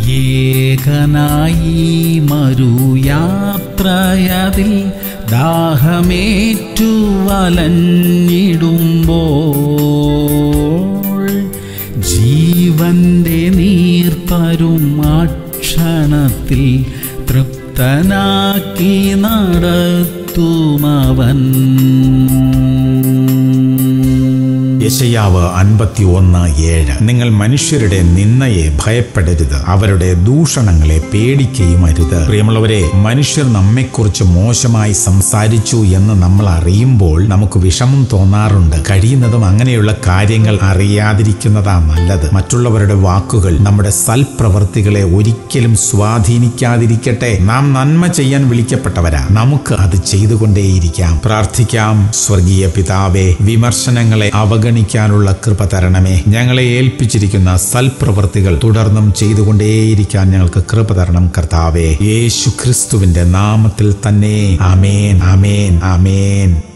ഏകനായി മരുയാത്രയതിൽ ദാഹമേറ്റു വലഞ്ഞിടുമ്പോൾ ജീവന്റെ നീർത്തരും അക്ഷണത്തിൽ തൃപ്തനാക്കി നടത്തുമവൻ യശയാവ് അൻപത്തി ഒന്ന് ഏഴ് നിങ്ങൾ മനുഷ്യരുടെ നിന്നയെ ഭയപ്പെടരുത് അവരുടെ ദൂഷണങ്ങളെ പേടിക്കുകയും അരുത് പ്രിയമുള്ളവരെ മനുഷ്യർ നമ്മെക്കുറിച്ച് മോശമായി സംസാരിച്ചു എന്ന് നമ്മൾ അറിയുമ്പോൾ നമുക്ക് വിഷമം തോന്നാറുണ്ട് കഴിയുന്നതും അങ്ങനെയുള്ള കാര്യങ്ങൾ അറിയാതിരിക്കുന്നതാ നല്ലത് മറ്റുള്ളവരുടെ വാക്കുകൾ നമ്മുടെ സൽപ്രവർത്തികളെ ഒരിക്കലും സ്വാധീനിക്കാതിരിക്കട്ടെ നാം നന്മ ചെയ്യാൻ വിളിക്കപ്പെട്ടവരാ നമുക്ക് അത് ചെയ്തുകൊണ്ടേയിരിക്കാം പ്രാർത്ഥിക്കാം സ്വർഗീയ പിതാവേ വിമർശനങ്ങളെ അവഗണിക്കാനുള്ള കൃപ തരണമേ ഞങ്ങളെ ഏൽപ്പിച്ചിരിക്കുന്ന സൽപ്രവർത്തികൾ തുടർന്നും ചെയ്തുകൊണ്ടേയിരിക്കാൻ ഞങ്ങൾക്ക് കൃപ തരണം കർത്താവേ യേശു ക്രിസ്തുവിന്റെ നാമത്തിൽ തന്നെ ആമേൻ ആമേൻ ആമേൻ